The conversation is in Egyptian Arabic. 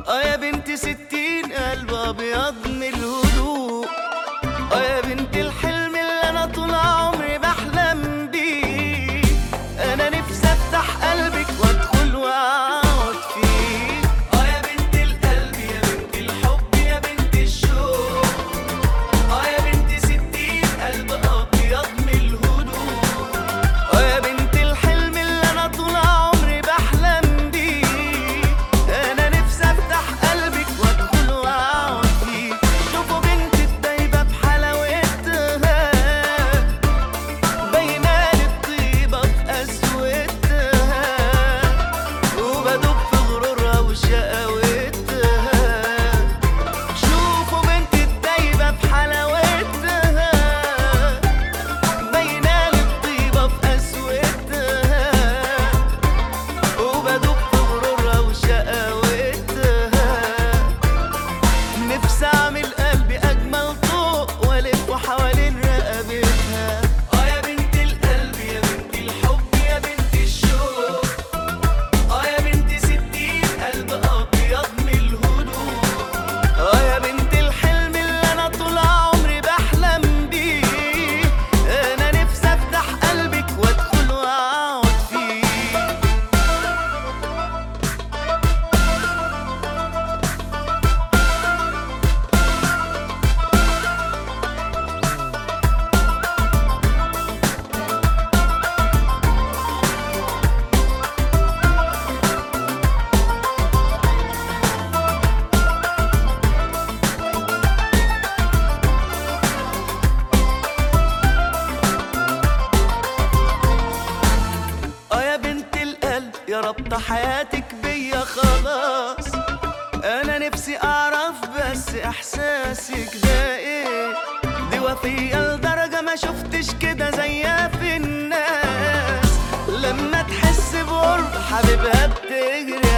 اه يا بنت ستين قلب ابيض من الهدوء اه يا بنت الحلم اللي انا طول عمري بحلم بيه انا نفسي افتح قلبك وادخل واقعد فيه اه يا بنت القلب يا بنت الحب يا بنت الشوق اه يا بنت ستين قلب ابيض من الهدوء اه يا بنت الحلم اللي انا طول عمري بحلم بيه انا نفسي افتح قلبك وادخل واقعد فيه شوفوا بنت الدايبه بحلاوتها باينالي الطيبه في قسوتها وبدوب في غرورها وشقاوتها شوفوا بنت الدايبه بحلاوتها باينالي الطيبة في قسوتها وبدوب في غرورها وشقاوتها نفسي أعمل قلبي أجمل طوق وألفه حوالين رقبتها آه يا بنت القلب يا بنت الحب يا بنت الشوق آه يا بنت ستين قلب أبيض من الهدوء اه يا بنت الحلم اللي انا طول عمري بحلم بيه انا نفسي افتح قلبك وادخل واقعد فيه اه يا بنت القلب يا ربط حياتك بيا خلاص انا نفسي اعرف بس احساسك ده ايه دي وفية لدرجة ما شفتش كده زيها في الناس لما تحس بقرب حبيبها بتجري